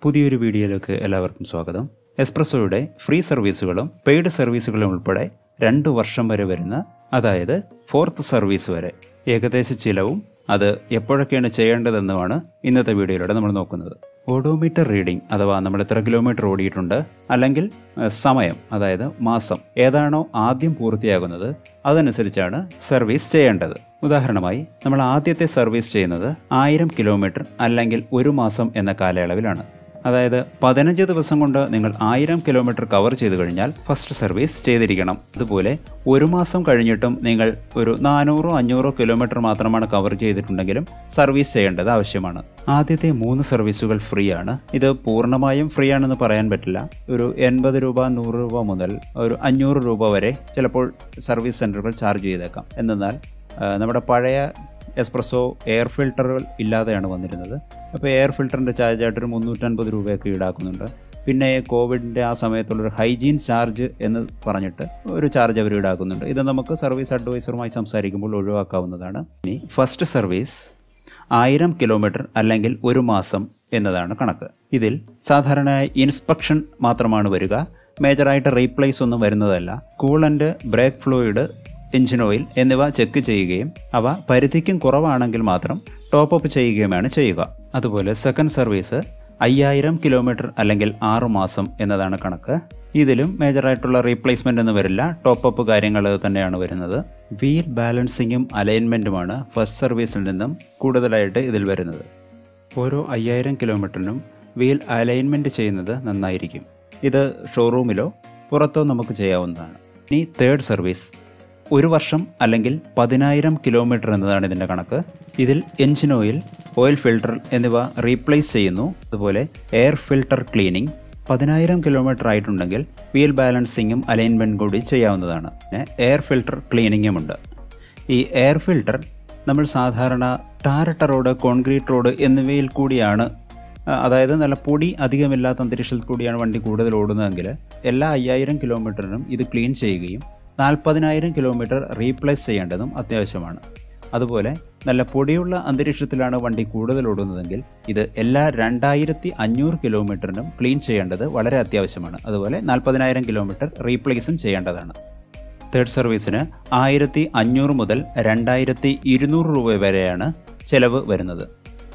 പുതിയൊരു വീഡിയോയിലേക്ക് എല്ലാവർക്കും സ്വാഗതം എസ്പ്രസോയുടെ ഫ്രീ സർവീസുകളും പെയ്ഡ് സർവീസുകളും ഉൾപ്പെടെ രണ്ട് വർഷം വരെ വരുന്ന അതായത് ഫോർത്ത് സർവീസ് വരെ ഏകദേശ ചിലവും അത് എപ്പോഴൊക്കെയാണ് ചെയ്യേണ്ടതെന്നുമാണ് ഇന്നത്തെ വീഡിയോയിലൂടെ നമ്മൾ നോക്കുന്നത് ഓഡോമീറ്റർ റീഡിംഗ് അഥവാ നമ്മൾ എത്ര കിലോമീറ്റർ ഓടിയിട്ടുണ്ട് അല്ലെങ്കിൽ ഏഹ്, സമയം അതായത് മാസം ഏതാണോ ആദ്യം പൂർത്തിയാകുന്നത് അതനുസരിച്ചാണ് സർവീസ് ചെയ്യേണ്ടത് ഉദാഹരണമായി നമ്മൾ ആദ്യത്തെ സർവീസ് ചെയ്യുന്നത് ആയിരം കിലോമീറ്റർ അല്ലെങ്കിൽ ഒരു മാസം എന്ന കാലയളവിലാണ് അതായത് പതിനഞ്ച് ദിവസം കൊണ്ട് നിങ്ങൾ ആയിരം കിലോമീറ്റർ കവർ ചെയ്തു കഴിഞ്ഞാൽ ഫസ്റ്റ് സർവീസ് ചെയ്തിരിക്കണം അതുപോലെ ഒരു മാസം കഴിഞ്ഞിട്ടും നിങ്ങൾ ഒരു നാനൂറോ അഞ്ഞൂറോ കിലോമീറ്റർ മാത്രമാണ് കവർ ചെയ്തിട്ടുണ്ടെങ്കിലും സർവീസ് ചെയ്യേണ്ടത് ആവശ്യമാണ് ആദ്യത്തെ മൂന്ന് സർവീസുകൾ ഫ്രീ ആണ് ഇത് പൂർണ്ണമായും ഫ്രീ ആണെന്ന് പറയാൻ പറ്റില്ല ഒരു എൺപത് രൂപ നൂറ് രൂപ മുതൽ ഒരു അഞ്ഞൂറ് രൂപ വരെ ചിലപ്പോൾ സർവീസ് സെൻറ്ററുകൾ ചാർജ് ചെയ്തേക്കാം എന്നാൽ ആ, നമ്മുടെ പഴയ എസ്പ്രസോ എയർ ഫിൽട്ടറുകൾ ഇല്ലാതെയാണ് വന്നിരുന്നത് അപ്പോൾ എയർ ഫിൽറ്ററിൻ്റെ ചാർജായിട്ടൊരു മുന്നൂറ്റൻപത് രൂപയൊക്കെ ഈടാക്കുന്നുണ്ട് പിന്നെ കോവിഡിൻ്റെ ആ സമയത്തുള്ളൊരു ഹൈജീൻ ചാർജ് എന്ന് പറഞ്ഞിട്ട് ഒരു ചാർജ് അവർ ഈടാക്കുന്നുണ്ട് ഇത് നമുക്ക് സർവീസ് അഡ്വൈസറുമായി സംസാരിക്കുമ്പോൾ ഒഴിവാക്കാവുന്നതാണ് ഇനി ഫസ്റ്റ് സർവീസ് ആയിരം കിലോമീറ്റർ അല്ലെങ്കിൽ ഒരു മാസം എന്നതാണ് കണക്ക് ഇതിൽ സാധാരണയായി ഇൻസ്പെക്ഷൻ മാത്രമാണ് വരിക മേജറായിട്ട് റീപ്ലേസ് ഒന്നും വരുന്നതല്ല coolant brake fluid engine oil എന്നിവ ചെക്ക് ചെയ്യുകയും അവ പരിധിക്കും കുറവാണെങ്കിൽ മാത്രം ടോപ്പ് അപ്പ് ചെയ്യുകയുമാണ് ചെയ്യുക അതുപോലെ സെക്കൻഡ് സർവീസ് അയ്യായിരം കിലോമീറ്റർ അല്ലെങ്കിൽ ആറു മാസം എന്നതാണ് കണക്ക് ഇതിലും മേജറായിട്ടുള്ള റീപ്ലേസ്മെൻ്റ് ഒന്നും വരില്ല ടോപ്പ് അപ്പ് കാര്യങ്ങൾ തന്നെയാണ് വരുന്നത് വീൽ ബാലൻസിങ്ങും അലൈൻമെൻറ്റുമാണ് ഫസ്റ്റ് സർവീസിൽ നിന്നും കൂടുതലായിട്ട് ഇതിൽ വരുന്നത് ഓരോ അയ്യായിരം കിലോമീറ്ററിനും വീൽ അലൈൻമെൻറ്റ് ചെയ്യുന്നത് നന്നായിരിക്കും ഇത് ഷോറൂമിലോ പുറത്തോ നമുക്ക് ചെയ്യാവുന്നതാണ് ഇനി തേർഡ് സർവീസ് ഒരു വർഷം അല്ലെങ്കിൽ പതിനായിരം കിലോമീറ്റർ എന്നതാണ് ഇതിൻ്റെ കണക്ക് ഇതിൽ എഞ്ചിൻ ഓയിൽ ഓയിൽ ഫിൽട്ടർ എന്നിവ റീപ്ലേസ് ചെയ്യുന്നു അതുപോലെ എയർ ഫിൽട്ടർ ക്ലീനിങ് പതിനായിരം കിലോമീറ്റർ ആയിട്ടുണ്ടെങ്കിൽ വീൽ ബാലൻസിങ്ങും അലൈൻമെൻറ്റും കൂടി ചെയ്യാവുന്നതാണ് പിന്നെ എയർ ഫിൽട്ടർ ക്ലീനിങ്ങും ഉണ്ട് ഈ എയർ ഫിൽട്ടർ നമ്മൾ സാധാരണ ടാരട്ട റോഡ് കോൺക്രീറ്റ് റോഡ് എന്നിവയിൽ കൂടിയാണ് ആ, അതായത് നല്ല പൊടി അധികമില്ലാത്ത അന്തരീക്ഷത്തിൽ കൂടിയാണ് വണ്ടി കൂടുതൽ ഓടുന്നതെങ്കിൽ എല്ലാ അയ്യായിരം കിലോമീറ്ററിനും ഇത് ക്ലീൻ ചെയ്യുകയും നാൽപ്പതിനായിരം കിലോമീറ്റർ റീപ്ലേസ് ചെയ്യേണ്ടതും അത്യാവശ്യമാണ് അതുപോലെ നല്ല പൊടിയുള്ള അന്തരീക്ഷത്തിലാണ് വണ്ടി കൂടുതൽ ഓടുന്നതെങ്കിൽ ഇത് എല്ലാ രണ്ടായിരത്തി അഞ്ഞൂറ് കിലോമീറ്ററിനും ക്ലീൻ ചെയ്യേണ്ടത് വളരെ അത്യാവശ്യമാണ് അതുപോലെ നാൽപ്പതിനായിരം കിലോമീറ്റർ റീപ്ലേസും ചെയ്യേണ്ടതാണ് തേർഡ് സർവീസിന് ആയിരത്തി അഞ്ഞൂറ് മുതൽ രണ്ടായിരത്തി ഇരുന്നൂറ് രൂപ വരെയാണ് ചെലവ് വരുന്നത്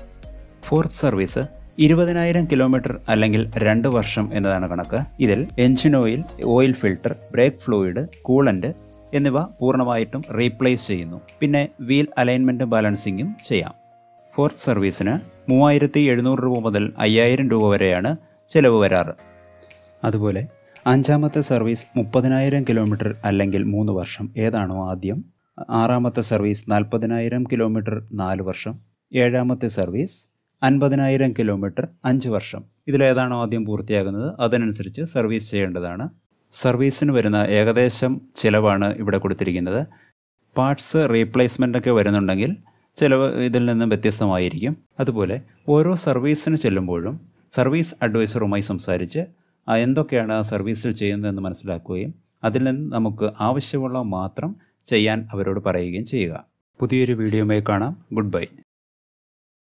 ഫോർത്ത് സർവീസ് ഇരുപതിനായിരം കിലോമീറ്റർ അല്ലെങ്കിൽ രണ്ട് വർഷം എന്നതാണ് കണക്ക് ഇതിൽ engine oil oil filter brake fluid coolant എന്നിവ പൂർണ്ണമായിട്ടും റീപ്ലേസ് ചെയ്യുന്നു പിന്നെ വീൽ അലൈൻമെൻറ്റും ബാലൻസിങ്ങും ചെയ്യാം ഫോർത്ത് സർവീസിന് മൂവായിരത്തി എഴുന്നൂറ് രൂപ മുതൽ അയ്യായിരം രൂപ വരെയാണ് ചിലവ് വരാറ് അതുപോലെ അഞ്ചാമത്തെ സർവീസ് മുപ്പതിനായിരം കിലോമീറ്റർ അല്ലെങ്കിൽ മൂന്ന് വർഷം ഏതാണോ ആദ്യം ആറാമത്തെ സർവീസ് നാൽപ്പതിനായിരം കിലോമീറ്റർ നാല് വർഷം ഏഴാമത്തെ സർവീസ് അൻപതിനായിരം കിലോമീറ്റർ അഞ്ച് വർഷം ഇതിലേതാണോ ആദ്യം പൂർത്തിയാകുന്നത് അതനുസരിച്ച് സർവീസ് ചെയ്യേണ്ടതാണ് സർവീസിന് വരുന്ന ഏകദേശം ചിലവാണ് ഇവിടെ കൊടുത്തിരിക്കുന്നത് പാർട്സ് റീപ്ലേസ്മെൻ്റ് ഒക്കെ വരുന്നുണ്ടെങ്കിൽ ചിലവ് ഇതിൽ നിന്നും വ്യത്യസ്തമായിരിക്കും അതുപോലെ ഓരോ സർവീസിന് ചെല്ലുമ്പോഴും സർവീസ് അഡ്വൈസറുമായി സംസാരിച്ച് ആ എന്തൊക്കെയാണ് ആ സർവീസിൽ ചെയ്യുന്നതെന്ന് മനസ്സിലാക്കുകയും അതിൽ നിന്ന് നമുക്ക് ആവശ്യമുള്ള മാത്രം ചെയ്യാൻ അവരോട് പറയുകയും ചെയ്യുക പുതിയൊരു വീഡിയോയുമായി കാണാം ഗുഡ് ബൈ